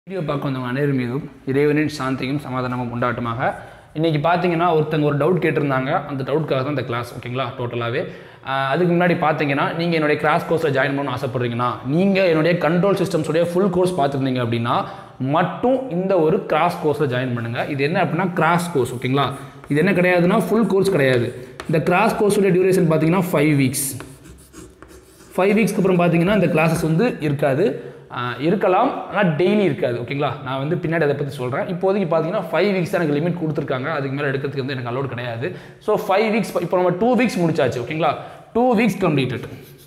video பார்க்க வந்தவங்க அனைவரும் மீதும் இறைவனின் சாந்தியும் சமாதானமும் உண்டாட்டுமாக இன்றைக்கி பார்த்தீங்கன்னா ஒருத்தங்க ஒரு டவுட் கேட்டிருந்தாங்க அந்த டவுட்காக தான் இந்த கிளாஸ் ஓகேங்களா டோட்டலாகவே அதுக்கு முன்னாடி பார்த்தீங்கன்னா நீங்கள் என்னுடைய கிராஸ் கோர்ஸில் ஜாயின் பண்ணணும்னு ஆசைப்பட்றீங்கன்னா நீங்கள் என்னுடைய கண்ட்ரோல் சிஸ்டம்ஸுடைய ஃபுல் கோர்ஸ் பார்த்துருந்தீங்க அப்படின்னா மட்டும் இந்த ஒரு கிராஸ் கோர்ஸில் ஜாயின் பண்ணுங்கள் இது என்ன அப்படின்னா கிராஸ் கோர்ஸ் ஓகேங்களா இது என்ன கிடையாதுன்னா ஃபுல் கோர்ஸ் கிடையாது இந்த கிராஸ் கோர்ஸுடைய டியூரேஷன் பார்த்தீங்கன்னா ஃபைவ் வீக்ஸ் ஃபைவ் வீக்ஸ்க்கு அப்புறம் பார்த்தீங்கன்னா இந்த கிளாஸஸ் வந்து இருக்காது ஆஹ் இருக்கலாம் ஆனால் டெய்லி இருக்காது ஓகேங்களா நான் வந்து பின்னாடி அதை பற்றி சொல்கிறேன் இப்போதைக்கு பார்த்தீங்கன்னா ஃபைவ் வீக்ஸ் தான் எனக்கு லிமிட் கொடுத்துருக்காங்க அதுக்கு மேலே எடுக்கிறதுக்கு வந்து எனக்கு அலோட் கிடையாது ஸோ ஃபைவ் வீக்ஸ் இப்போ நம்ம டூ வீக்ஸ் முடிச்சாச்சு ஓகேங்களா டூ வீக்ஸ் கம்ப்ளீட்டட்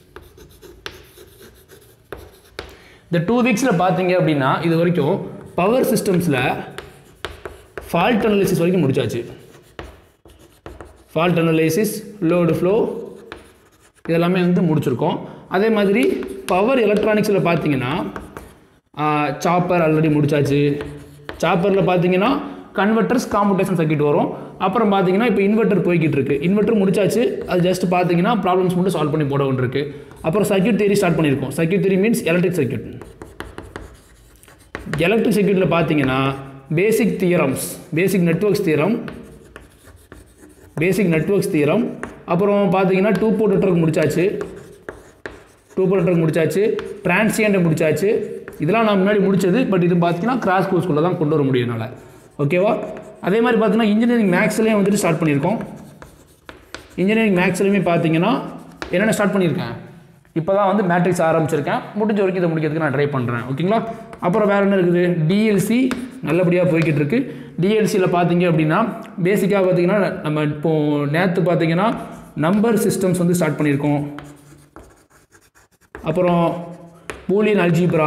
இந்த டூ வீக்ஸில் பார்த்தீங்க அப்படின்னா இது வரைக்கும் பவர் சிஸ்டம்ஸில் ஃபால்ட் அனாலிசிஸ் வரைக்கும் முடிச்சாச்சு ஃபால்ட் அனலைசிஸ் லோடு ஃப்ளோ இதெல்லாமே வந்து முடிச்சிருக்கோம் அதே மாதிரி பவர் எலக்ட்ரானிக்ஸில் பார்த்தீங்கன்னா சாப்பர் ஆல்ரெடி முடிச்சாச்சு சாப்பரில் பார்த்தீங்கன்னா கன்வெர்டர்ஸ் காம்புடேஷன் சர்க்கிட் வரும் அப்புறம் பார்த்தீங்கன்னா இப்போ இன்வெர்ட்டர் போய்கிட்டு இருக்கு இன்வெர்ட்டர் முடிச்சாச்சு அது ஜஸ்ட் பார்த்தீங்கன்னா ப்ராப்ளம்ஸ் மட்டும் சால்வ் பண்ணி போட வேண்டியிருக்கு அப்புறம் சர்க்கியூட் தேரி ஸ்டார்ட் பண்ணியிருக்கோம் circuit theory means electric circuit electric சர்க்கியூட்டில் பார்த்தீங்கன்னா basic theorems basic networks theorem basic networks theorem அப்புறம் பார்த்தீங்கன்னா டூ போர்ட் நெட்ஒர்க் முடிச்சாச்சு டூ போர்ட் நெட்ஒர்க் முடிச்சாச்சு டிரான்சியண்ட் முடிச்சாச்சு இதெல்லாம் நான் முன்னாடி முடிச்சது பட் இது பார்த்தீங்கன்னா கிராஸ் கோர்ஸ்குள்ளே தான் கொண்டு வர முடியும் என்னால் ஓகேவா அதே மாதிரி பார்த்தீங்கன்னா இன்ஜினியரிங் மேக்ஸ்லேயும் வந்துட்டு ஸ்டார்ட் பண்ணியிருக்கோம் இன்ஜினியரிங் மேக்ஸ்லையுமே பார்த்தீங்கன்னா என்னென்ன ஸ்டார்ட் பண்ணியிருக்கேன் இப்போ தான் வந்து மேட்ரிக்ஸ் ஆரம்பிச்சிருக்கேன் முடிஞ்ச வரைக்கும் இதை முடிக்கிறதுக்கு நான் ட்ரை பண்ணுறேன் ஓகேங்களா அப்புறம் வேறு என்ன இருக்குது டிஎல்சி நல்லபடியாக போய்கிட்டு இருக்கு டிஎல்சியில் பார்த்தீங்க அப்படின்னா பேசிக்காக பார்த்தீங்கன்னா நம்ம இப்போது நேற்று பார்த்தீங்கன்னா நம்பர் சிஸ்டம்ஸ் வந்து ஸ்டார்ட் பண்ணியிருக்கோம் அப்புறம் பூலியன் அல்ஜிப்ரா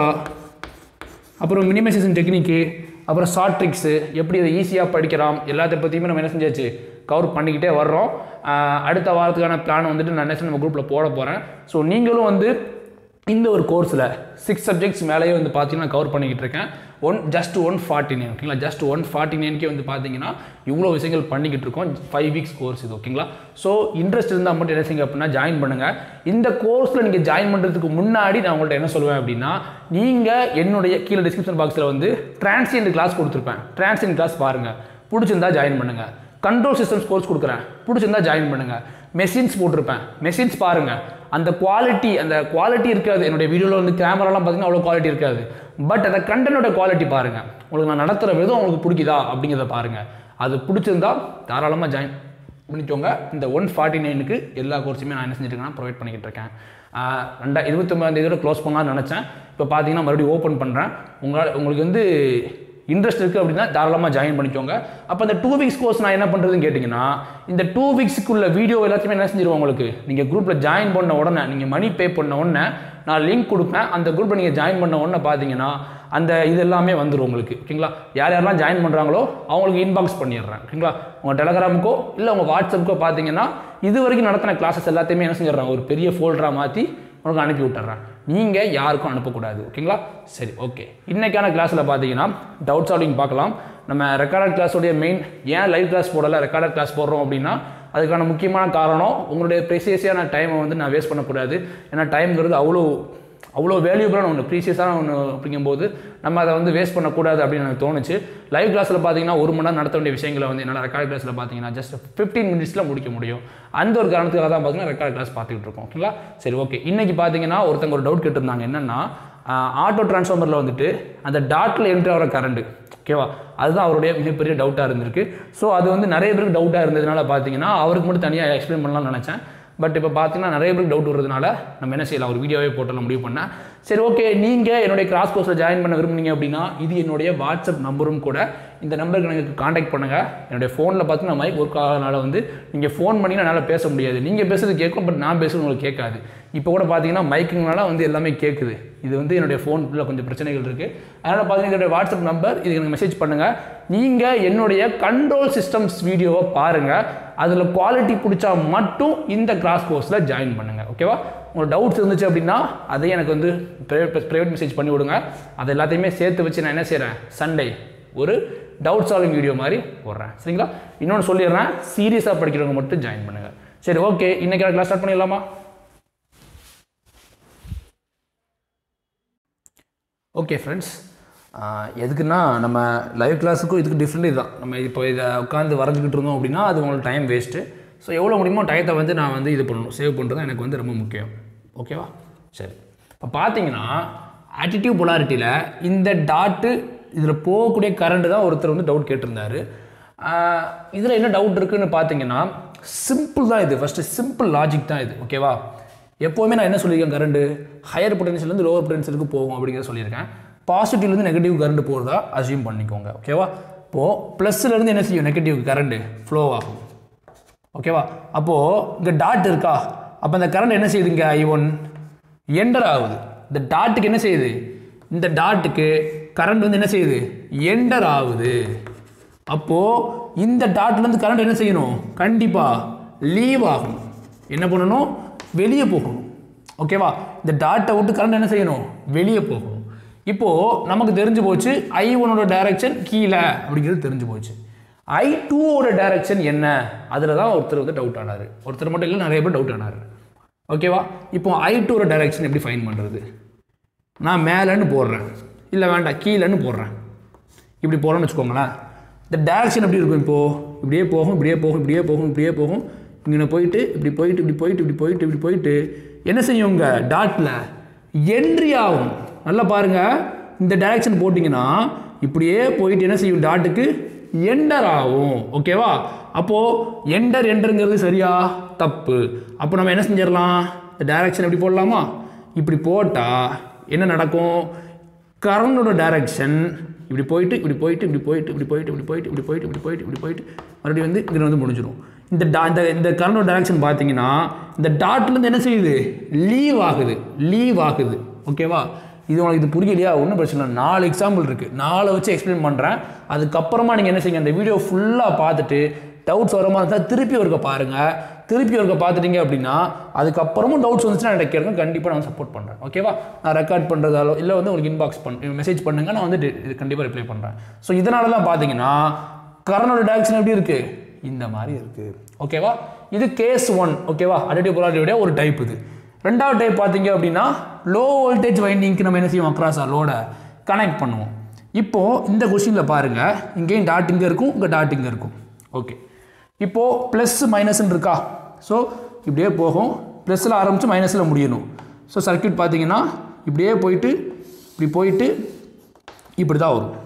அப்புறம் மினிமைசேஷன் டெக்னிக்கு அப்புறம் ஷார்ட் ட்ரிக்ஸு எப்படி அதை ஈஸியாக படிக்கலாம் எல்லாத்த பற்றியுமே நம்ம என்ன செஞ்சாச்சு கவர் பண்ணிக்கிட்டே வர்றோம் ஆஹ் அடுத்த வாரத்துக்கான பிளான் வந்துட்டு நான் நெக்ஸ்ட் நம்ம குரூப்பில் போட போகிறேன் ஸோ நீங்களும் வந்து இந்த ஒரு கோர்ஸில் சிக்ஸ் சப்ஜெக்ட்ஸ் மேலேயே வந்து பார்த்தீங்கன்னா கவர் பண்ணிக்கிட்டு இருக்கேன் one just one forty nine ஓகேங்களா ஜஸ்ட் ஒன் ஃபார்ட்டி நைன்கே வந்து பார்த்தீங்கன்னா இவ்வளோ விஷயங்கள் பண்ணிக்கிட்டு இருக்கோம் ஃபைவ் வீக்ஸ் கோர்ஸ் இது ஓகேங்களா ஸோ இன்ட்ரெஸ்ட் இருந்தால் மட்டும் என்ன செய்யுங்க அப்படின்னா ஜாயின் பண்ணுங்கள் இந்த கோர்ஸில் நீங்கள் ஜாயின் பண்ணுறதுக்கு முன்னாடி நான் உங்கள்கிட்ட என்ன சொல்லுவேன் அப்படின்னா நீங்கள் என்னுடைய கீழே டிஸ்கிரிப்ஷன் பாக்ஸில் வந்து டிரான்சியன்ட் கிளாஸ் கொடுத்துருப்பேன் டிரான்சியன்ட் கிளாஸ் பாருங்கள் பிடிச்சிருந்தா ஜாயின் பண்ணுங்கள் கண்ட்ரோல் சிஸ்டம்ஸ் கோர்ஸ் கொடுக்குறேன் பிடிச்சிருந்தா ஜாயின் பண்ணுங்கள் மெஷின்ஸ் போட்டிருப்பேன் மெஷின்ஸ் பாருங்கள் அந்த குவாலிட்டி அந்த குவாலிட்டி இருக்காது என்னுடைய வீடியோவில் வந்து கேமராலாம் பார்த்தீங்கன்னா அவ்வளோ குவாலிட்டி இருக்காது பட் அந்த கண்டனோட குவாலிட்டி பாருங்கள் உங்களுக்கு நான் நடத்துகிற விதம் உங்களுக்கு பிடிக்குதா அப்படிங்கிறத பாருங்கள் அது பிடிச்சிருந்தா தாராளமாக ஜாயின் பண்ணிக்கோங்க இந்த ஒன் ஃபார்ட்டி நைனுக்கு எல்லா கோர்ஸுமே நான் என்ன செஞ்சுருக்கேன்னா ப்ரொவைட் பண்ணிக்கிட்டு இருக்கேன் ஆஹ் ரெண்டா இருபத்தொம்பதாம் தேதியோட க்ளோஸ் பண்ணலாம்னு நினச்சேன் இப்போ பார்த்தீங்கன்னா மறுபடியும் ஓப்பன் பண்ணுறேன் உங்களால் உங்களுக்கு வந்து இன்ட்ரெஸ்ட் இருக்குது அப்படின்னா தாராளமாக ஜாயின் பண்ணிக்கோங்க அப்போ அந்த டூ வீக்ஸ் கோர்ஸ் நான் என்ன பண்ணுறதுன்னு கேட்டிங்கன்னா இந்த டூ வீக்ஸுக்குள்ள வீடியோ எல்லாத்தையுமே என்ன செஞ்சிருவோம் உங்களுக்கு நீங்கள் குரூப்பில் ஜாயின் பண்ண உடனே நீங்கள் மணி பே பண்ண உடனே நான் லிங்க் கொடுப்பேன் அந்த குரூப்பில் நீங்கள் ஜாயின் பண்ண உடனே பார்த்தீங்கன்னா அந்த இது எல்லாமே வந்துடும் உங்களுக்கு ஓகேங்களா யார் யாரெல்லாம் ஜாயின் பண்ணுறாங்களோ அவங்களுக்கு இன்பாக்ஸ் பண்ணிடுறேன் ஓகேங்களா உங்கள் டெலகிராமுக்கோ இல்லை உங்கள் வாட்ஸ்அப்புக்கோ பார்த்தீங்கன்னா இது வரைக்கும் நடத்தின கிளாஸஸ் எல்லாத்தையுமே என்ன செஞ்சிடுறாங்க ஒரு பெரிய ஃபோல்டராக மாற்றி உனக்கு அனுப்பி விட்டுறேன் நீங்கள் யாருக்கும் அனுப்பக்கூடாது ஓகேங்களா சரி ஓகே இன்றைக்கான கிளாஸில் பார்த்தீங்கன்னா டவுட் சால்விங் பார்க்கலாம் நம்ம ரெக்கார்டட் கிளாஸோடைய மெயின் ஏன் லைவ் கிளாஸ் போடலை ரெக்கார்டட் கிளாஸ் போடுறோம் அப்படின்னா அதுக்கான முக்கியமான காரணம் உங்களுடைய ப்ரெசியஸான டைமை வந்து நான் வேஸ்ட் பண்ணக்கூடாது ஏன்னா டைம்ங்கிறது அவ்வளோ அவ்வளோ வேல்யூபிளான ஒன்று ப்ரீசியஸான ஒன்று அப்படிங்கும்போது நம்ம அதை வந்து வேஸ்ட் பண்ணக்கூடாது அப்படின்னு எனக்கு தோணுச்சு லைவ் கிளாஸில் பார்த்தீங்கன்னா ஒரு மணி நேரம் நடத்த வேண்டிய விஷயங்களை வந்து என்னால் ரெக்கார்ட் கிளாஸில் பார்த்தீங்கன்னா ஜஸ்ட் ஃபிஃப்டீன் மினிட்ஸில் முடிக்க முடியும் அந்த ஒரு காரணத்துக்காக தான் பார்த்தீங்கன்னா ரெக்கார்ட் கிளாஸ் பார்த்துக்கிட்டு இருக்கோம் ஓகேங்களா சரி ஓகே இன்றைக்கி பார்த்தீங்கன்னா ஒருத்தங்க ஒரு டவுட் கேட்டிருந்தாங்க என்னென்னா ஆட்டோ டிரான்ஸ்ஃபார்மரில் வந்துட்டு அந்த டாட்டில் என்ட்ரி ஆகிற கரண்ட் ஓகேவா அதுதான் அவருடைய மிகப்பெரிய டவுட்டாக இருந்திருக்கு ஸோ அது வந்து நிறைய பேருக்கு டவுட்டாக இருந்ததுனால பார்த்தீங்கன்னா அவருக்கு மட்டும் தனியாக எக்ஸ்பிளைன் பண்ணலாம்னு நினச்சேன் பட் இப்போ பார்த்தீங்கன்னா நிறைய பேருக்கு டவுட் வர்றதுனால நம்ம என்ன செய்யலாம் ஒரு வீடியோவே போட்டலாம் முடிவு பண்ணேன் சரி ஓகே நீங்கள் என்னுடைய கிராஸ் கோர்ஸில் ஜாயின் பண்ண விரும்புனீங்க அப்படின்னா இது என்னுடைய வாட்ஸ்அப் நம்பரும் கூட இந்த நம்பருக்கு எனக்கு காண்டாக்ட் பண்ணுங்கள் என்னுடைய ஃபோனில் பார்த்தீங்கன்னா மைக் ஒர்க் ஆகிறதுனால வந்து நீங்கள் ஃபோன் பண்ணி என்னால் பேச முடியாது நீங்கள் பேசுறது கேட்கும் பட் நான் பேசுறது உங்களுக்கு கேட்காது இப்போ கூட பார்த்தீங்கன்னா மைக்குங்கனால வந்து எல்லாமே கேட்குது இது வந்து என்னுடைய ஃபோனில் கொஞ்சம் பிரச்சனைகள் இருக்குது அதனால் பார்த்தீங்கன்னா இதோடைய வாட்ஸ்அப் நம்பர் இதுக்கு எனக்கு மெசேஜ் பண்ணுங்கள் நீங்கள் என்னுடைய கண்ட்ரோல் சிஸ்டம்ஸ் வீடியோவை பாருங்கள் அதில் குவாலிட்டி பிடிச்சா மட்டும் இந்த கிராஸ் கோர்ஸில் ஜாயின் பண்ணுங்கள் ஓகேவா உங்களுக்கு டவுட்ஸ் இருந்துச்சு அப்படின்னா அதை எனக்கு வந்து ப்ரைவேட் மெசேஜ் பண்ணி விடுங்க அது எல்லாத்தையுமே சேர்த்து வச்சு நான் என்ன செய்கிறேன் சண்டே ஒரு டவுட் சால்விங் வீடியோ மாதிரி போடுறேன் சரிங்களா இன்னொன்று சொல்லிடுறேன் சீரியஸாக படிக்கிறவங்க மட்டும் ஜாயின் பண்ணுங்கள் சரி ஓகே இன்றைக்கி கிளாஸ் ஸ்டார்ட் பண்ணிடலாமா ஓகே ஃப்ரெண்ட்ஸ் ஆஹ் எதுக்குன்னா நம்ம லைவ் கிளாஸுக்கும் இதுக்கு டிஃப்ரெண்ட் இதுதான் நம்ம இப்போ இதை உட்காந்து வரைஞ்சிக்கிட்டு இருந்தோம் அப்படின்னா அது உங்களுக்கு டைம் வேஸ்ட்டு ஸோ எவ்வளோ முடியுமோ டயத்தை வந்து நான் வந்து இது பண்ணணும் சேவ் பண்ணுறது தான் எனக்கு வந்து ரொம்ப முக்கியம் ஓகேவா சரி இப்போ பார்த்தீங்கன்னா ஆட்டிடியூட் பொலாரிட்டியில் இந்த டாட்டு இதில் போகக்கூடிய கரண்ட் தான் ஒருத்தர் வந்து டவுட் கேட்டிருந்தாரு இதில் என்ன டவுட் இருக்குன்னு பார்த்தீங்கன்னா சிம்பிள் தான் இது ஃபஸ்ட்டு சிம்பிள் லாஜிக் தான் இது ஓகேவா எப்போவுமே நான் என்ன சொல்லியிருக்கேன் கரண்ட் ஹையர் பொட்டன்ஷியலேருந்து லோவர் பொட்டன்ஷியலுக்கு போகும் அப்படிங்கிறத சொல்லியிருக்கேன் பாசிட்டிவ்லேருந்து நெகட்டிவ் கரண்ட் போகிறதா அசியூம் பண்ணிக்கோங்க ஓகேவா இப்போது ப்ளஸ்லேருந்து என்ன செய்யும் நெகட்டிவ் கரண்ட் ஃப்ளோ ஆகும் ஓகேவா அப்போது இங்கே டாட் இருக்கா அப்போ இந்த கரண்ட் என்ன செய்யுது இங்கே ஐ ஒன் எண்டர் ஆகுது இந்த டாட்டுக்கு என்ன செய்யுது இந்த டாட்டுக்கு கரண்ட் வந்து என்ன செய்யுது எண்டர் ஆகுது அப்போது இந்த டாட்லேருந்து கரண்ட் என்ன செய்யணும் கண்டிப்பாக லீவ் ஆகணும் என்ன பண்ணணும் வெளியே போகணும் ஓகேவா இந்த டாட்டை விட்டு கரண்ட் என்ன செய்யணும் வெளியே போகணும் இப்போது நமக்கு தெரிஞ்சு போச்சு ஐ ஒனோட டைரக்ஷன் கீழே அப்படிங்கிறது தெரிஞ்சு போச்சு ஐ டூவோட டைரக்ஷன் என்ன அதில் தான் ஒருத்தர் வந்து டவுட் ஆனார் ஒருத்தர் மட்டும் இல்லை நிறைய பேர் டவுட் ஆனார் ஓகேவா இப்போ ஐ டூவோட டைரக்ஷன் எப்படி ஃபைன் பண்ணுறது நான் மேலேன்னு போடுறேன் இல்லை வேண்டாம் கீழேன்னு போடுறேன் இப்படி போகிறோன்னு வச்சுக்கோங்களேன் இந்த டைரக்ஷன் எப்படி இருக்கும் இப்போது இப்படியே போகும் இப்படியே போகும் இப்படியே போகும் இப்படியே போகும் இங்கே போயிட்டு இப்படி போயிட்டு இப்படி போயிட்டு இப்படி போயிட்டு இப்படி போயிட்டு என்ன செய்யும் உங்க டாட்டில் என்ட்ரி ஆகும் நல்லா பாருங்க இந்த டைரக்ஷன் போட்டிங்கன்னா இப்படியே போயிட்டு என்ன செய்யும் டாட்டுக்கு எண்டர் ஆகும் ஓகேவா அப்போது எண்டர் எண்டருங்கிறது சரியா தப்பு அப்போ நம்ம என்ன செஞ்சிடலாம் இந்த டைரக்ஷன் எப்படி போடலாமா இப்படி போட்டால் என்ன நடக்கும் கரண்டோட டைரக்ஷன் இப்படி போயிட்டு இப்படி போயிட்டு இப்படி போயிட்டு இப்படி போயிட்டு இப்படி போயிட்டு இப்படி போயிட்டு இப்படி போயிட்டு இப்படி போயிட்டு மறுபடியும் வந்து இதில் வந்து முடிஞ்சிடும் இந்த டா இந்த இந்த கரண்டோட டைரக்ஷன் பார்த்தீங்கன்னா இந்த டாட்லேருந்து என்ன செய்யுது லீவ் ஆகுது லீவ் ஆகுது ஓகேவா இது உங்களுக்கு இது புரியலையா ஒன்றும் பிரச்சனை இல்லை நாலு எக்ஸாம்பிள் இருக்குது நாலை வச்சு எக்ஸ்பிளைன் பண்ணுறேன் அதுக்கப்புறமா நீங்கள் என்ன செய்யுங்க அந்த வீடியோ ஃபுல்லாக பார்த்துட்டு டவுட்ஸ் வர மாதிரி இருந்தால் திருப்பி ஒருக்க பாருங்கள் திருப்பி ஒருக்க பார்த்துட்டீங்க அப்படின்னா அதுக்கப்புறமும் டவுட்ஸ் வந்துச்சுன்னா எனக்கு கேளுங்க கண்டிப்பாக நான் சப்போர்ட் பண்ணுறேன் ஓகேவா நான் ரெக்கார்ட் பண்ணுறதாலோ இல்லை வந்து உங்களுக்கு இன்பாக்ஸ் பண்ண மெசேஜ் பண்ணுங்க நான் வந்து இது கண்டிப்பாக ரிப்ளை பண்ணுறேன் ஸோ இதனால தான் பார்த்தீங்கன்னா கரண்டோட டைரக்ஷன் எப்படி இருக்குது இந்த மாதிரி இருக்குது ஓகேவா இது கேஸ் ஒன் ஓகேவா அடிட்டிவ் பொலாரிட்டியோட ஒரு டைப் இது ரெண்டாவது டைப் பார்த்தீங்க அப்படின்னா லோ வோல்டேஜ் வைண்டிங்க்கு நம்ம என்ன செய்வோம் அக்ராஸ் லோட கனெக்ட் பண்ணுவோம் இப்போது இந்த கொஷினில் பாருங்கள் இங்கேயும் டாட் இங்கே இருக்கும் இங்கே டாட் இங்கே இருக்கும் ஓகே இப்போது ப்ளஸ் மைனஸ்ன்னு இருக்கா ஸோ இப்படியே போகும் ப்ளஸில் ஆரம்பித்து மைனஸில் முடியணும் ஸோ சர்க்யூட் பார்த்தீங்கன்னா இப்படியே போயிட்டு இப்படி போயிட்டு இப்படி தான் வரும்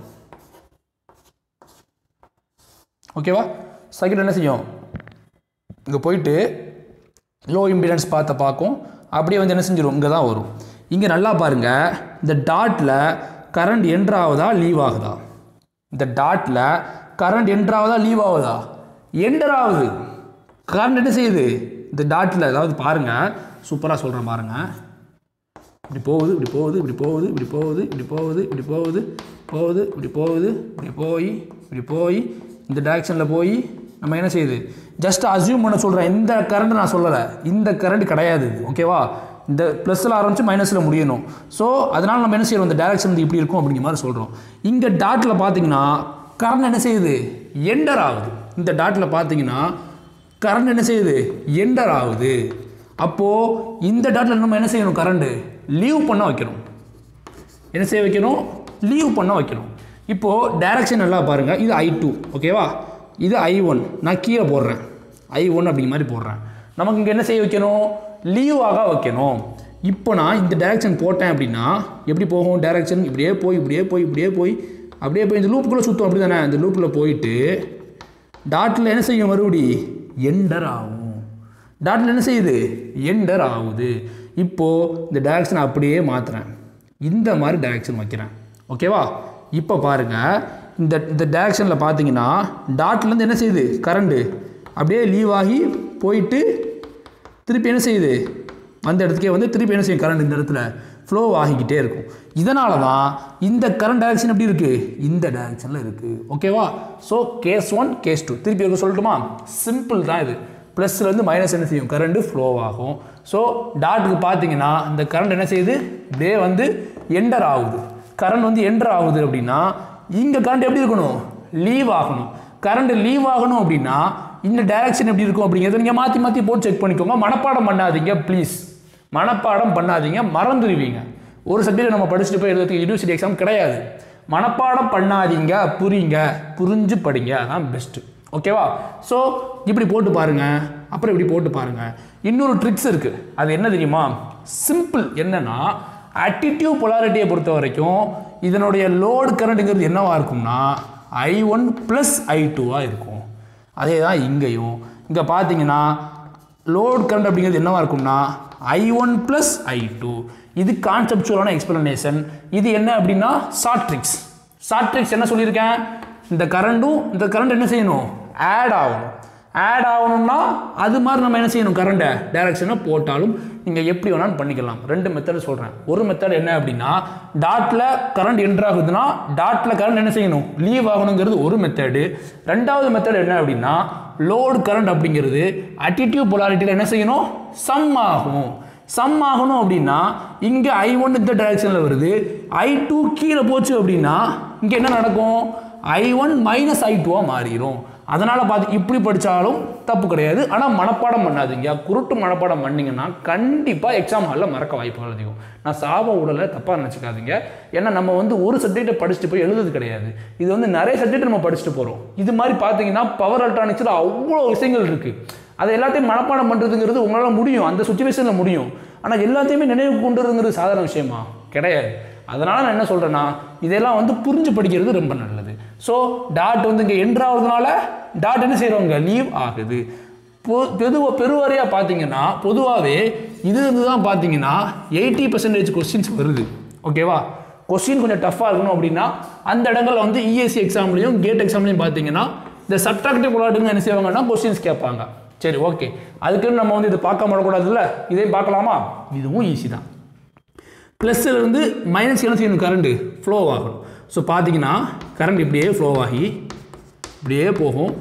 ஓகேவா சர்க்யூட் என்ன செய்யும் இங்கே போயிட்டு லோ இம்பிடன்ஸ் பார்த்த பார்க்கும் அப்படியே வந்து என்ன செஞ்சிடும் இங்கே தான் வரும் இங்கே நல்லா பாருங்கள் இந்த டாட்டில் கரண்ட் என்ட்ரு ஆகுதா லீவ் ஆகுதா இந்த டாட்டில் கரண்ட் என்ட்ரு ஆகுதா லீவ் ஆகுதா என்டர் ஆகுது கரண்ட் என்ன செய்யுது இந்த டாட்டில் அதாவது பாருங்கள் சூப்பராக சொல்கிறேன் பாருங்கள் இப்படி போகுது இப்படி போகுது இப்படி போகுது இப்படி போகுது இப்படி போகுது இப்படி போகுது போகுது இப்படி போகுது இப்படி போய் இப்படி போய் இந்த டைரக்ஷனில் போய் நம்ம என்ன செய்யுது ஜஸ்ட் அசியூம் பண்ண சொல்கிறேன் இந்த கரண்ட் நான் சொல்லலை இந்த கரண்ட் கிடையாது இது ஓகேவா இந்த ப்ளஸில் ஆரம்பித்து மைனஸில் முடியணும் ஸோ அதனால் நம்ம என்ன செய்யறோம் இந்த டைரக்ஷன் வந்து இப்படி இருக்கும் அப்படிங்கிற மாதிரி சொல்கிறோம் இங்கே டாட்டில் பார்த்தீங்கன்னா கரண்ட் என்ன செய்யுது எண்டர் ஆகுது இந்த டாட்டில் பார்த்தீங்கன்னா கரண்ட் என்ன செய்யுது எண்டர் ஆகுது அப்போது இந்த டாட்டில் நம்ம என்ன செய்யணும் கரண்ட்டு லீவ் பண்ண வைக்கணும் என்ன செய்ய வைக்கணும் லீவ் பண்ண வைக்கணும் இப்போது டைரக்ஷன் நல்லா பாருங்கள் இது ஐ டூ ஓகேவா இது ஐ ஒன் நான் கீழே போடுறேன் ஐ ஒன் அப்படிங்கிற மாதிரி போடுறேன் நமக்கு இங்கே என்ன செய்ய வைக்கணும் லீவ் ஆக வைக்கணும் இப்போ நான் இந்த டைரக்ஷன் போட்டேன் அப்படின்னா எப்படி போகும் டைரக்ஷன் இப்படியே போய் இப்படியே போய் இப்படியே போய் அப்படியே போய் இந்த லூப்புக்குள்ளே சுற்றும் அப்படி தானே இந்த லூப்பில் போயிட்டு டாட்டில் என்ன செய்யும் மறுபடி எண்டர் ஆகும் டாட்டில் என்ன செய்யுது எண்டர் ஆகுது இப்போது இந்த டைரக்ஷன் அப்படியே மாற்றுறேன் இந்த மாதிரி டைரக்ஷன் வைக்கிறேன் ஓகேவா இப்போ பாருங்கள் இந்த இந்த டைரக்ஷனில் பார்த்தீங்கன்னா டாட்லேருந்து என்ன செய்யுது கரண்ட்டு அப்படியே லீவ் ஆகி போயிட்டு திருப்பி என்ன செய்யுது அந்த இடத்துக்கே வந்து திருப்பி என்ன செய்யும் கரண்ட் இந்த இடத்துல ஃப்ளோ ஆகிக்கிட்டே இருக்கும் இதனால தான் இந்த கரண்ட் டைரக்ஷன் எப்படி இருக்குது இந்த டைரக்ஷனில் இருக்குது ஓகேவா so case one case two திருப்பி இருக்க சொல்லட்டுமா சிம்பிள் தான் இது ப்ளஸ்லேருந்து மைனஸ் என்ன செய்யும் கரண்ட்டு ஃப்ளோ ஆகும் ஸோ டாட்டுக்கு பார்த்தீங்கன்னா இந்த கரண்ட் என்ன செய்யுது இப்படியே வந்து எண்டர் ஆகுது கரண்ட் வந்து எண்டர் ஆகுது அப்படின்னா இங்கே கரண்ட் எப்படி இருக்கணும் லீவ் ஆகணும் கரண்ட் லீவ் ஆகணும் அப்படின்னா இந்த டைரக்ஷன் எப்படி இருக்கும் அப்படிங்கிறத நீங்கள் மாற்றி மாற்றி போட்டு செக் பண்ணிக்கோங்க மனப்பாடம் பண்ணாதீங்க ப்ளீஸ் மனப்பாடம் பண்ணாதீங்க மறந்துடுவீங்க ஒரு சப்ஜெக்ட் நம்ம படிச்சுட்டு போய் எழுதுறதுக்கு யூனிவர்சிட்டி எக்ஸாம் கிடையாது மனப்பாடம் பண்ணாதீங்க புரியுங்க புரிஞ்சு படிங்க அதான் பெஸ்ட்டு ஓகேவா ஸோ இப்படி போட்டு பாருங்க அப்புறம் இப்படி போட்டு பாருங்க இன்னொரு ட்ரிக்ஸ் இருக்கு அது என்ன தெரியுமா சிம்பிள் என்னன்னா ஆட்டிடியூட் பொலாரிட்டியை பொறுத்த வரைக்கும் இதனுடைய லோடு கரண்ட்டுங்கிறது என்னவா இருக்கும்னா ஐ ஒன் ப்ளஸ் ஐ டூவாக இருக்கும் அதே தான் இங்கேயும் இங்கே பார்த்தீங்கன்னா லோட் கரண்ட் அப்படிங்கிறது என்னவா இருக்கும்னா I one plus I two இது கான்செப்சுவலான எக்ஸ்பிளனேஷன் இது என்ன அப்படின்னா ஷார்ட் ட்ரிக்ஸ் ஷார்ட் ட்ரிக்ஸ் என்ன சொல்லியிருக்கேன் இந்த கரண்ட்டும் இந்த கரண்ட் என்ன செய்யணும் ஆட் ஆகணும் ஆட் ஆகணும்னா அது மாதிரி நம்ம என்ன செய்யணும் கரண்ட்டை டைரக்ஷனை போட்டாலும் நீங்கள் எப்படி வேணாலும் பண்ணிக்கலாம் ரெண்டு மெத்தட் சொல்கிறேன் ஒரு மெத்தட் என்ன அப்படின்னா டாட்டில் கரண்ட் என்ட்ரு ஆகுதுன்னா டாட்டில் கரண்ட் என்ன செய்யணும் லீவ் ஆகணுங்கிறது ஒரு மெத்தடு ரெண்டாவது மெத்தட் என்ன அப்படின்னா லோடு கரண்ட் அப்படிங்கிறது அட்டிடியூட் பொலாரிட்டியில் என்ன செய்யணும் சம் ஆகும் சம் ஆகணும் அப்படின்னா இங்கே ஐ ஒன் இந்த டைரக்ஷனில் வருது ஐ டூ கீழே போச்சு அப்படின்னா இங்கே என்ன நடக்கும் ஐ ஒன் மைனஸ் ஐ டூவாக மாறிடும் அதனால் பார்த்து இப்படி படித்தாலும் தப்பு கிடையாது ஆனால் மனப்பாடம் பண்ணாதீங்க குருட்டு மனப்பாடம் பண்ணீங்கன்னா கண்டிப்பாக எக்ஸாம் ஹாலில் மறக்க வாய்ப்புகள் அதிகம் நான் சாப உடலை தப்பாக நினச்சிக்காதீங்க ஏன்னா நம்ம வந்து ஒரு சப்ஜெக்டை படிச்சுட்டு போய் எழுதுறது கிடையாது இது வந்து நிறைய சப்ஜெக்ட் நம்ம படிச்சுட்டு போகிறோம் இது மாதிரி பார்த்தீங்கன்னா பவர் எலக்ட்ரானிக்ஸில் அவ்வளோ விஷயங்கள் இருக்குது அதை எல்லாத்தையும் மனப்பாடம் பண்ணுறதுங்கிறது உங்களால் முடியும் அந்த சுச்சுவேஷனில் முடியும் ஆனால் எல்லாத்தையுமே நினைவு கொண்டுறதுங்கிறது சாதாரண விஷயமா கிடையாது அதனால் நான் என்ன சொல்கிறேன்னா இதெல்லாம் வந்து புரிஞ்சு படிக்கிறது ரொம்ப நல்லது ஸோ டாட் வந்து இங்கே என்ட்ராகிறதுனால டாட் என்ன செய்கிறவங்க லீவ் ஆகுது பொ பொதுவாக பெருவாரியாக பார்த்தீங்கன்னா பொதுவாகவே இது இருந்து தான் பார்த்தீங்கன்னா எயிட்டி பர்சன்டேஜ் கொஸ்டின்ஸ் வருது ஓகேவா கொஸ்டின் கொஞ்சம் டஃப்பாக இருக்கணும் அப்படின்னா அந்த இடங்கள்ல வந்து இஎஸ்சி எக்ஸாம்லையும் கேட் எக்ஸாம்லையும் பார்த்தீங்கன்னா இந்த சப்ட்ராக்டிவ் கொலாட்டுங்க என்ன செய்வாங்கன்னா கொஸ்டின்ஸ் கேட்பாங்க சரி ஓகே அதுக்குன்னு நம்ம வந்து இது பார்க்க விடக்கூடாதுல்ல இதையும் பார்க்கலாமா இதுவும் ஈஸி தான் ப்ளஸ்ஸில் இருந்து மைனஸ் என்ன செய்யணும் கரண்ட்டு ஃப்ளோ ஆகணும் ஸோ பார்த்தீங்கன்னா கரண்ட் இப்படியே ஃப்ளோ ஆகி இப்படியே போகும்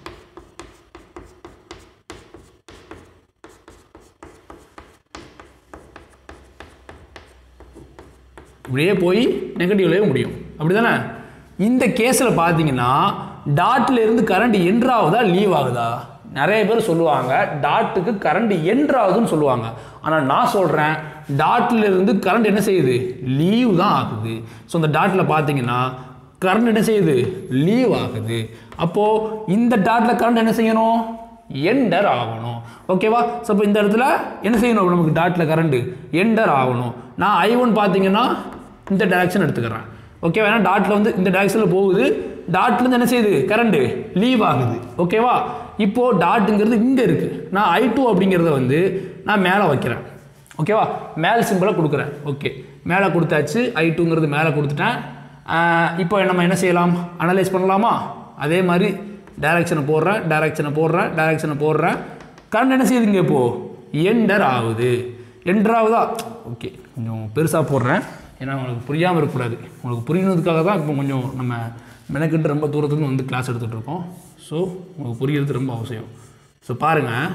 இப்படியே போய் நெகட்டிவ்லேயே முடியும் அப்படி தானே இந்த கேஸில் பார்த்தீங்கன்னா டாட்டில் இருந்து கரண்ட் என்ட்ராகுதா லீவ் ஆகுதா நிறைய பேர் சொல்லுவாங்க டாட்டுக்கு கரண்ட் என்ட்ராகுதுன்னு சொல்லுவாங்க ஆனால் நான் சொல்கிறேன் டாட்டில் இருந்து கரண்ட் என்ன செய்யுது லீவ் தான் ஆகுது ஸோ இந்த டாட்டில் பார்த்தீங்கன்னா கரண்ட் என்ன செய்யுது லீவ் ஆகுது அப்போது இந்த டாட்டில் கரண்ட் என்ன செய்யணும் எண்டர் ஆகணும் ஓகேவா ஸோ இப்போ இந்த இடத்துல என்ன செய்யணும் நமக்கு டாட்டில் கரண்ட்டு எண்டர் ஆகணும் நான் ஐ ஒன் பார்த்தீங்கன்னா இந்த டைரக்ஷன் எடுத்துக்கிறேன் ஓகேவா ஏன்னா டாட்டில் வந்து இந்த டைரக்ஷனில் போகுது டாட்லேருந்து என்ன செய்யுது கரண்ட்டு லீவ் ஆகுது ஓகேவா இப்போது டாட்டுங்கிறது இங்கே இருக்குது நான் ஐ டூ அப்படிங்கிறத வந்து நான் மேலே வைக்கிறேன் ஓகேவா மேல் சிம்பிளை கொடுக்குறேன் ஓகே மேலே கொடுத்தாச்சு ஐ டூங்கிறது மேலே கொடுத்துட்டேன் ஆஹ் இப்போ நம்ம என்ன செய்யலாம் அனலைஸ் பண்ணலாமா அதே மாதிரி டைரக்ஷனை போடுறேன் டைரக்ஷனை போடுறேன் டைரக்ஷனை போடுறேன் கரண்ட் என்ன செய்யுதுங்க இப்போது எண்டர் ஆகுது எண்டர் ஆகுதா ஓகே கொஞ்சம் பெருசாக போடுறேன் ஏன்னா உங்களுக்கு புரியாமல் இருக்கக்கூடாது உங்களுக்கு புரியணுதுக்காக தான் இப்போ கொஞ்சம் நம்ம மெனக்கிட்டு ரொம்ப தூரத்துலேருந்து வந்து கிளாஸ் எடுத்துகிட்டு இருக்கோம் ஸோ உங்களுக்கு புரியறது ரொம்ப அவசியம் ஸோ பாருங்கள்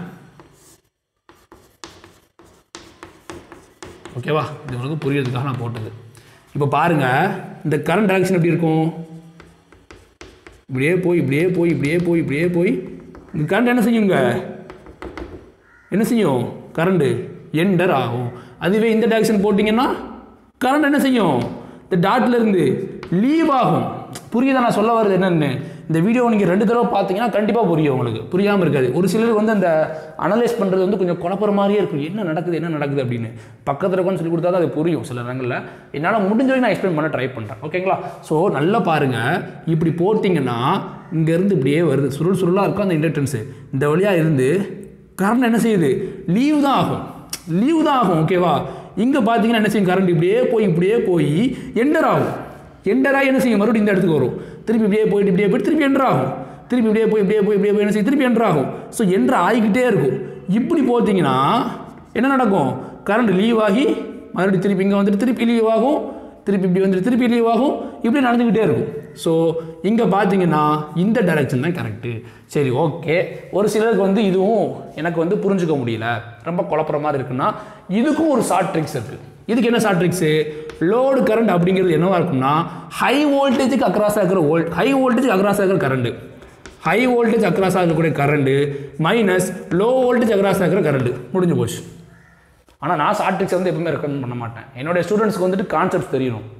ஓகேவா இது உங்களுக்கு புரியறதுக்காக நான் போட்டது இப்போ பாருங்கள் இந்த கரண்ட் டைரக்ஷன் எப்படி இருக்கும் இப்படியே போய் இப்படியே போய் இப்படியே போய் இப்படியே போய் இந்த கரண்ட் என்ன செய்யுங்க என்ன செய்யும் கரண்ட்டு எண்டர் ஆகும் அதுவே இந்த டைரக்ஷன் போட்டிங்கன்னா கரண்ட் என்ன செய்யும் இந்த டாட்ல இருந்து லீவ் ஆகும் புரியுதா நான் சொல்ல வர்றது என்னன்னு இந்த வீடியோ நீங்கள் ரெண்டு தடவை பார்த்தீங்கன்னா கண்டிப்பாக புரியும் உங்களுக்கு புரியாமல் இருக்காது ஒரு சிலருக்கு வந்து அந்த அனலைஸ் பண்ணுறது வந்து கொஞ்சம் குழப்பற மாதிரியே இருக்கும் என்ன நடக்குது என்ன நடக்குது அப்படின்னு பக்கத்தில் உட்காந்து சொல்லி கொடுத்தா தான் அது புரியும் சில இடங்களில் என்னால் முடிஞ்ச வரைக்கும் நான் எக்ஸ்பிளைன் பண்ண ட்ரை பண்ணுறேன் ஓகேங்களா ஸோ நல்லா பாருங்கள் இப்படி போட்டிங்கன்னா இங்கேருந்து இப்படியே வருது சுருள் சுருளாக இருக்கும் அந்த இண்டக்டன்ஸு இந்த வழியாக இருந்து கரண்ட் என்ன செய்யுது லீவ் தான் ஆகும் லீவ் தான் ஆகும் ஓகேவா இங்கே பார்த்தீங்கன்னா என்ன செய்யும் கரண்ட் இப்படியே போய் இப்படியே போய் எண்டர் ஆகும் எண்டராக என்ன செய்யும் மறுபடியும் இந்த இடத்துக்கு வரும் திருப்பி இப்படியே போயிட்டு இப்படியே போயிட்டு திருப்பி எண்டர் ஆகும் திருப்பி இப்படியே போய் இப்படியே போய் இப்படியே போய் என்ன செய்யும் திருப்பி எண்டர் ஆகும் ஸோ எண்டர் ஆகிக்கிட்டே இருக்கும் இப்படி போட்டிங்கன்னா என்ன நடக்கும் கரண்ட் லீவ் ஆகி மறுபடியும் திருப்பி இங்கே வந்துட்டு திருப்பி லீவ் ஆகும் திருப்பி இப்படி வந்துட்டு திருப்பி லீவ் ஆகும் இப்படி நடந்துக்கிட்டே இருக்கும் ஸோ இங்கே பார்த்தீங்கன்னா இந்த டைரக்ஷன் தான் கரெக்டு சரி ஓகே ஒரு சிலருக்கு வந்து இதுவும் எனக்கு வந்து புரிஞ்சுக்க முடியல ரொம்ப குழப்புற மாதிரி இருக்குன்னா இதுக்கும் ஒரு ஷார்ட் ட்ரிக்ஸ் இருக்குது இதுக்கு என்ன ஷார்ட் ட்ரிக்ஸு லோடு கரண்ட் அப்படிங்கிறது என்னவா இருக்கும்னா ஹை வோல்டேஜுக்கு அக்ராஸ் ஆகிற வோல்ட் ஹை வோல்டேஜ் அக்ராஸ் ஆகிற கரண்ட் ஹை வோல்டேஜ் அக்ராஸ் ஆகக்கூடிய current minus low voltage across ஆகிற கரண்ட் முடிஞ்சு போச்சு ஆனால் நான் ஷார்ட் ட்ரிக்ஸ் வந்து எப்பவுமே ரெக்கமெண்ட் பண்ண மாட்டேன் என்னுடைய ஸ்டூடெண்ட்ஸ்க்கு வந்துட்டு கான்செப்ட்ஸ் தெரியணும்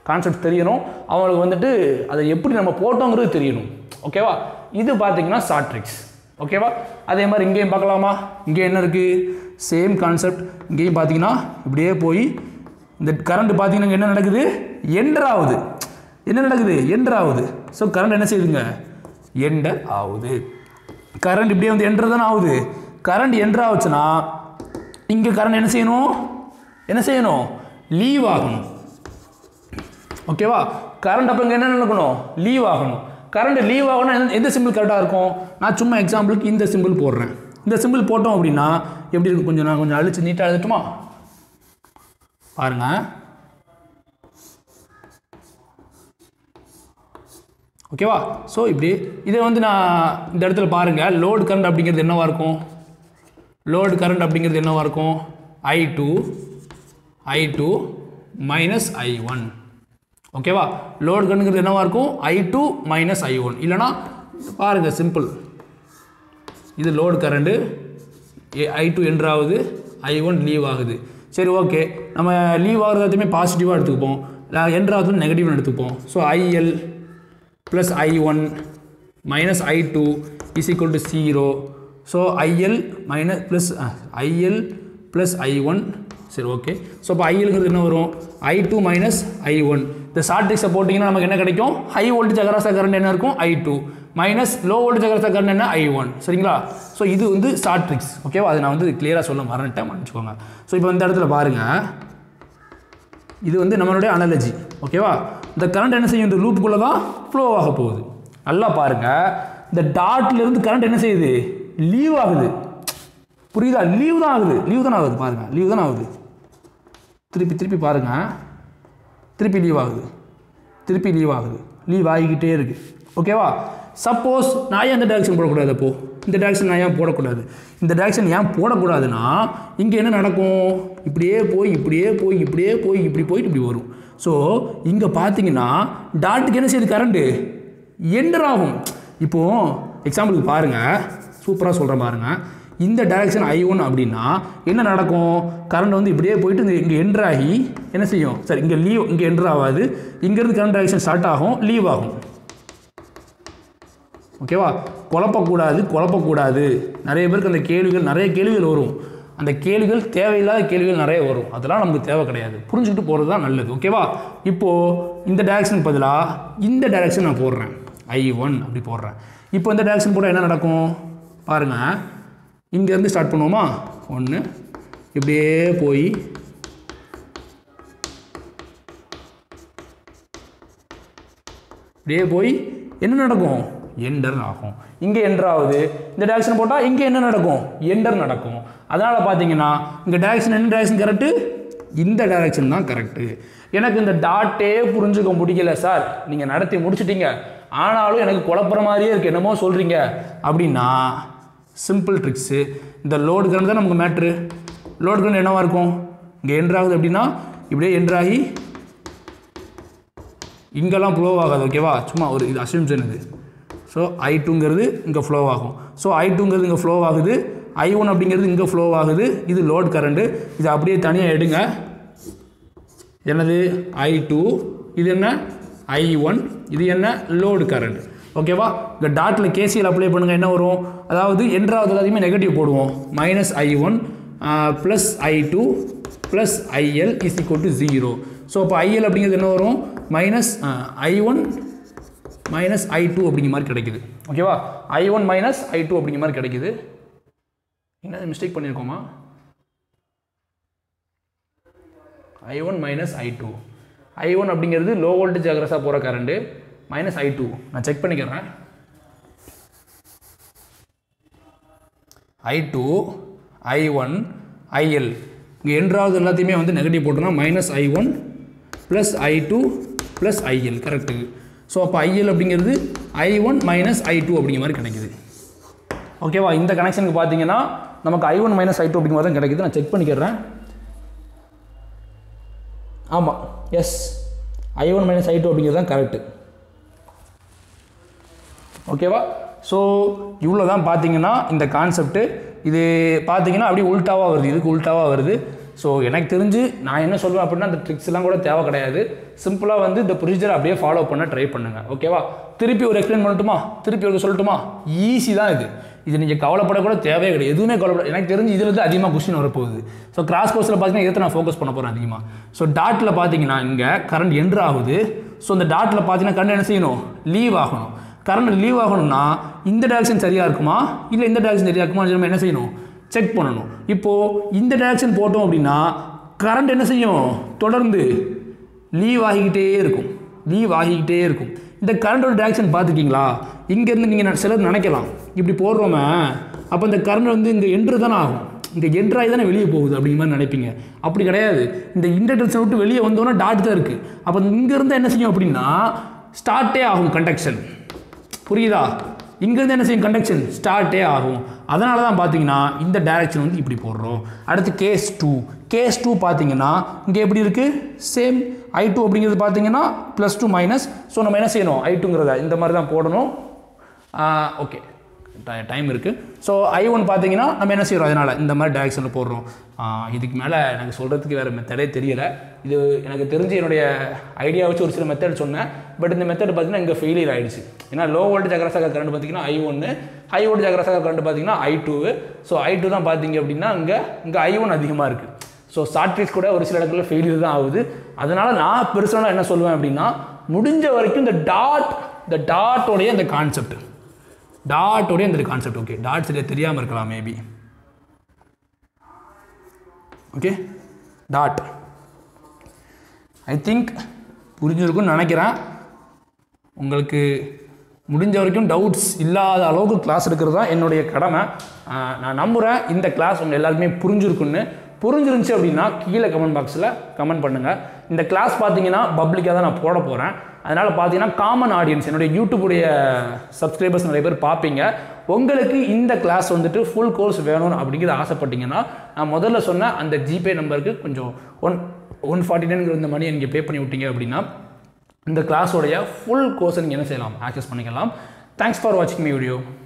கான்செப்ட் தெரியணும் அவங்களுக்கு வந்துட்டு அதை எப்படி நம்ம போட்டோங்கிறது தெரியணும் ஓகேவா இது பார்த்தீங்கன்னா ஷார்ட் ட்ரிக்ஸ் ஓகேவா அதே மாதிரி இங்கேயும் பார்க்கலாமா இங்கே என்ன இருக்குது சேம் கான்செப்ட் இங்கேயும் பார்த்தீங்கன்னா இப்படியே போய் இந்த கரண்ட் பார்த்தீங்கன்னா இங்க என்ன நடக்குது எண்டர் ஆகுது என்ன நடக்குது எண்டர் ஆகுது ஸோ கரண்ட் என்ன செய்யுதுங்க எண்டர் ஆகுது கரண்ட் இப்படியே வந்து எண்டர் தானே ஆகுது கரண்ட் எண்டர் ஆகுச்சுன்னா இங்கே கரண்ட் என்ன செய்யணும் என்ன செய்யணும் லீவ் ஆகணும் ஓகேவா கரண்ட் அப்போ இங்கே என்ன நடக்கணும் லீவ் ஆகணும் கரண்ட் லீவ் ஆகணும் எந்த- எந்த சிம்பிள் கரெக்டாக இருக்கும் நான் சும்மா எக்ஸாம்பிளுக்கு இந்த சிம்பிள் போடுறேன் இந்த சிம்பிள் போட்டோம் அப்படின்னா எப்படி இருக்கும் கொஞ்சம் நான் கொஞ்சம் அழிச்சு நீட்டாக எழுதட்டுமா பாருங்க ஓகேவா ஸோ இப்படி இதை வந்து நான் இந்த இடத்துல பாருங்கள் லோடு கரண்ட் அப்படிங்கிறது என்னவா இருக்கும் லோடு கரண்ட் அப்படிங்கிறது என்னவா இருக்கும் I two I two minus I one ஓகேவா லோடு கரண்ட்ங்கிறது என்னவா இருக்கும் I two minus I one இல்லைனா பாருங்கள் சிம்பிள் இது லோடு கரண்ட்டு ஐ டூ என்ட்ராகுது ஐ ஒன் லீவ் ஆகுது சரி ஓகே நம்ம லீவ் ஆகிறது எல்லாத்தையுமே பாசிட்டிவாக எடுத்துக்குப்போம் என்ட்ராகுது நெகட்டிவ்னு எடுத்துப்போம் so IL plus I one minus I two is equal to zero so IL minus plus IL plus I one சரி ஓகே ஸோ இப்போ ஐஎல்ங்கிறது என்ன வரும் I two minus I one இந்த ஷார்ட் ட்ரிக்ஸை போட்டிங்கன்னா நமக்கு என்ன கிடைக்கும் ஹை வோல்டேஜ் அகராசா கரண்ட் என்ன இருக்கும் I two minus low voltage அகராசா கரண்ட் என்ன ஐ ஒன் சரிங்களா ஸோ இது வந்து ஷார்ட் ட்ரிக்ஸ் ஓகேவா அதை நான் வந்து கிளியராக சொல்ல மறந்துட்டேன் மன்னிச்சுக்கோங்க ஸோ இப்போ இந்த இடத்துல பாருங்கள் இது வந்து நம்மளுடைய அனாலஜி ஓகேவா இந்த கரண்ட் என்ன செய்யும் இந்த லூப்புக்குள்ளே தான் ஃப்ளோ ஆக போகுது நல்லா பாருங்க இந்த டாட்ல இருந்து கரண்ட் என்ன செய்யுது லீவ் ஆகுது புரியுதா லீவ் தான் ஆகுது லீவ் தான் ஆகுது பாருங்க லீவ் தான் ஆகுது திருப்பி திருப்பி பாருங்க திருப்பி லீவ் ஆகுது திருப்பி லீவ் ஆகுது லீவ் ஆகிக்கிட்டே இருக்கு ஓகேவா சப்போஸ் நான் ஏன் இந்த டேரக்ஷன் போடக்கூடாது அப்போ இந்த டேரக்ஷன் நான் ஏன் போடக்கூடாது இந்த டேரக்ஷன் ஏன் போடக்கூடாதுன்னா இங்கே என்ன நடக்கும் இப்படியே போய் இப்படியே போய் இப்படியே போய் இப்படி போயிட்டு இப்படி வரும் ஸோ இங்கே பார்த்தீங்கன்னா டாட்டுக்கு என்ன செய்யுது கரண்ட்டு எண்டர் ஆகும் இப்போது எக்ஸாம்பிளுக்கு பாருங்கள் சூப்பராக சொல்கிறேன் பாருங்கள் இந்த டைரக்ஷன் ஐ ஒன் அப்படின்னா என்ன நடக்கும் கரண்ட் வந்து இப்படியே போயிட்டு இந்த இங்கே என்ட்ரு ஆகி என்ன செய்யும் சரி இங்கே லீவ் இங்கே என்ட்ரு ஆகாது இங்கேருந்து கரண்ட் டைரக்ஷன் ஸ்டார்ட் ஆகும் லீவ் ஆகும் ஓகேவா குழப்பக்கூடாது குழப்பக்கூடாது நிறைய பேருக்கு அந்த கேள்விகள் நிறைய கேள்விகள் வரும் அந்த கேள்விகள் தேவையில்லாத கேள்விகள் நிறைய வரும் அதெல்லாம் நமக்கு தேவை கிடையாது புரிஞ்சுக்கிட்டு போகிறது தான் நல்லது ஓகேவா இப்போது இந்த டைரக்ஷன் பதிலாக இந்த டைரக்ஷன் நான் போடுறேன் ஐ ஒன் அப்படி போடுறேன் இப்போ இந்த டைரக்ஷன் போட்டால் என்ன நடக்கும் பாருங்கள் இங்கேருந்து ஸ்டார்ட் பண்ணுவோமா ஒன்று இப்படியே போய் இப்படியே போய் என்ன நடக்கும் எண்டர் ஆகும் இங்கே எண்டர் ஆகுது இந்த டைரக்ஷன் போட்டால் இங்கே என்ன நடக்கும் எண்டர் நடக்கும் அதனால் பார்த்தீங்கன்னா இங்கே டைரக்ஷன் என்ன டைரக்ஷன் கரெக்டு இந்த டைரக்ஷன் தான் கரெக்டு எனக்கு இந்த டாட்டே புரிஞ்சுக்க முடியல சார் நீங்கள் நடத்தி முடிச்சிட்டீங்க ஆனாலும் எனக்கு குழப்புற மாதிரியே இருக்குது என்னமோ சொல்கிறீங்க அப்படின்னா சிம்பிள் ட்ரிக்ஸு இந்த லோடு கரண்ட் தான் நமக்கு மேட்ரு லோடு கரண்ட் என்னவா இருக்கும் இங்கே எண்டர் ஆகுது அப்படின்னா இப்படியே எண்டர் ஆகி இங்கெல்லாம் ஃப்ளோ ஆகாது ஓகேவா சும்மா ஒரு இது அசிம்ஷன் இது ஸோ ஐ டூங்கிறது இங்கே ஃப்ளோ ஆகும் ஸோ ஐ டூங்கிறது இங்கே ஃப்ளோ ஆகுது ஐ ஒன் அப்படிங்கிறது இங்கே ஃப்ளோ ஆகுது இது லோட் கரண்ட்டு இது அப்படியே தனியாக எடுங்க என்னது ஐ டூ இது என்ன ஐ ஒன் இது என்ன லோடு கரண்ட் ஓகேவா இந்த டாட்டில் கேசிஎல் அப்ளை பண்ணுங்கள் என்ன வரும் அதாவது என்றாவது எல்லாத்தையுமே நெகட்டிவ் போடுவோம் minus I one plus I two plus IL is equal to zero so அப்போ ஐஎல் அப்படிங்கிறது என்ன வரும் minus I one minus I two அப்படிங்கிற மாதிரி கிடைக்குது ஓகேவா I one minus I two அப்படிங்கிற மாதிரி கிடைக்குது என்ன மிஸ்டேக் பண்ணியிருக்கோமா I one minus I two I one அப்படிங்கிறது லோ வோல்டேஜ் அக்ரஸாக போகிற கரண்ட்டு மைனஸ் ஐ டூ நான் செக் பண்ணிக்கிறேன் I two I one IL இங்கே என்றாவது எல்லாத்தையுமே வந்து நெகட்டிவ் போட்டோம்னா minus I one plus I two plus IL correct so அப்போ ஐஎல் அப்படிங்கிறது I one minus I two அப்படிங்கிற மாதிரி கிடைக்குது ஓகேவா இந்த கனெக்ஷனுக்கு பார்த்தீங்கன்னா நமக்கு I one minus I two அப்படிங்கிற மாதிரி தான் கிடைக்குது நான் செக் பண்ணிக்கிறேன் ஆமாம் yes I one minus I two அப்படிங்கிறது தான் கரெக்டு ஓகேவா ஸோ இவ்வளோ தான் பார்த்தீங்கன்னா இந்த கான்செப்ட்டு இது பார்த்தீங்கன்னா அப்படியே உல்ட்டாவாக வருது இதுக்கு உல்ட்டாவாக வருது ஸோ எனக்கு தெரிஞ்சு நான் என்ன சொல்லுவேன் அப்படின்னா அந்த ட்ரிக்ஸ் எல்லாம் கூட தேவை கிடையாது சிம்பிளாக வந்து இந்த ப்ரொசீஜர் அப்படியே ஃபாலோ பண்ண ட்ரை பண்ணுங்க ஓகேவா திருப்பி ஒரு எக்ஸ்பிளைன் பண்ணட்டுமா திருப்பி ஒரு சொல்லட்டுமா ஈஸி தான் இது இது நீங்கள் கவலைப்படக்கூட தேவையே கிடையாது எதுவுமே கவலைப்பட எனக்கு தெரிஞ்சு இதுல இருந்து அதிகமாக கொஸ்டின் வரப்போகுது ஸோ கிராஸ் கோர்ஸில் பார்த்தீங்கன்னா இதை நான் ஃபோக்கஸ் பண்ண போகிறேன் அதிகமாக ஸோ டாட்டில் பார்த்தீங்கன்னா இங்கே கரண்ட் என்ட்ரு ஆகுது ஸோ இந்த டாட்டில் பார்த்தீங்கன்னா கரண்ட் என்ன செய்யணும் லீவ் ஆகணும் கரண்ட் லீவ் ஆகணும்னா இந்த டேரக்ஷன் சரியாக இருக்குமா இல்லை இந்த டேரக்ஷன் சரியாக இருக்குமா நம்ம என்ன செய்யணும் செக் பண்ணணும் இப்போது இந்த டேரக்ஷன் போட்டோம் அப்படின்னா கரண்ட் என்ன செய்யும் தொடர்ந்து லீவ் ஆகிக்கிட்டே இருக்கும் லீவ் ஆகிக்கிட்டே இருக்கும் இந்த கரண்டோட டேரக்ஷன் பார்த்துருக்கீங்களா இங்கேருந்து நீங்கள் சிலர் நினைக்கலாம் இப்படி போடுறோமே அப்போ இந்த கரண்ட் வந்து இங்கே என்ட்ரு தானே ஆகும் இங்கே என்ட்ரு ஆகி தானே வெளியே போகுது அப்படிங்கிற மாதிரி நினைப்பீங்க அப்படி கிடையாது இந்த இன்டர்டென்ஷன் விட்டு வெளியே வந்தோன்னா டாட் தான் இருக்குது அப்போ இங்கேருந்து என்ன செய்யும் அப்படின்னா ஸ்டார்ட்டே ஆகும் கண்டக்ஷன் புரியுதா இங்கேருந்து என்ன செய்யும் கண்டக்ஷன் ஸ்டார்ட்டே ஆகும் அதனால தான் பார்த்தீங்கன்னா இந்த டைரக்ஷன் வந்து இப்படி போடுறோம் அடுத்து கேஸ் டூ கேஸ் டூ பார்த்தீங்கன்னா இங்கே எப்படி இருக்குது சேம் ஐ டூ அப்படிங்கிறது பார்த்தீங்கன்னா ப்ளஸ் டூ மைனஸ் ஸோ நம்ம என்ன செய்யணும் ஐ டூங்கிறத இந்த மாதிரி தான் போடணும் ஓகே டைம் இருக்குது ஸோ ஐ ஒன் பார்த்தீங்கன்னா நம்ம என்ன செய்கிறோம் அதனால் இந்த மாதிரி டைரக்ஷனில் போடுறோம் ஆஹ் இதுக்கு மேலே எனக்கு சொல்கிறதுக்கு வேறு மெத்தடே தெரியல இது எனக்கு தெரிஞ்சு என்னுடைய ஐடியா வச்சு ஒரு சில மெத்தட் சொன்னேன் பட் இந்த மெத்தட் பார்த்தீங்கன்னா இங்கே ஃபெயிலியர் ஆயிடுச்சு ஏன்னா லோ வோல்டேஜ் அக்ரஸாக கரண்ட் பார்த்தீங்கன்னா ஐ ஒன்று ஹை வோல்டேஜ் அக்ரஸாக கரண்ட் பார்த்தீங்கன்னா I two so I two தான் பார்த்தீங்க அப்படின்னா இங்கே இங்கே ஐ ஒன் அதிகமாக இருக்குது ஸோ ஷார்ட் கூட ஒரு சில இடத்துல ஃபெயிலியர் தான் ஆகுது அதனால நான் பெருசாக என்ன சொல்லுவேன் அப்படின்னா முடிஞ்ச வரைக்கும் இந்த டாட் இந்த டாட்டோடைய இந்த கான்செப்ட் டாட்டோடைய இந்த கான்செப்ட் ஓகே டாட் சரியாக தெரியாமல் இருக்கலாம் maybe okay dot I think புரிஞ்சிருக்கும்னு நினைக்கிறேன் உங்களுக்கு முடிஞ்ச வரைக்கும் டவுட்ஸ் இல்லாத அளவுக்கு கிளாஸ் எடுக்கிறது தான் என்னுடைய கடமை ஆஹ் நான் நம்புகிறேன் இந்த கிளாஸ் உங்கள் எல்லாருக்குமே புரிஞ்சிருக்குன்னு புரிஞ்சிருந்துச்சு அப்படின்னா கீழே கமெண்ட் பாக்ஸில் கமெண்ட் பண்ணுங்கள் இந்த கிளாஸ் பார்த்தீங்கன்னா பப்ளிக்காக தான் நான் போட போகிறேன் அதனால் பார்த்தீங்கன்னா காமன் ஆடியன்ஸ் என்னுடைய யூடியூபுடைய சப்ஸ்கிரைபர்ஸ் நிறைய பேர் பார்ப்பீங்க உங்களுக்கு இந்த கிளாஸ் வந்துட்டு ஃபுல் கோர்ஸ் வேணும்னு அப்படிங்கிறது ஆசைப்பட்டீங்கன்னா நான் முதல்ல சொன்ன அந்த ஜிபே நம்பருக்கு கொஞ்சம் ஒன் ஒன் ஃபார்ட்டி நைன்ங்கிற இந்த மணியை நீங்கள் பே பண்ணி விட்டீங்க அப்படின்னா இந்த கிளாஸோடைய ஃபுல் கோர்ஸை நீங்கள் என்ன செய்யலாம் ஆக்சஸ் பண்ணிக்கலாம் தேங்க்ஸ் ஃபார் வாட்சிங் மீ வீடியோ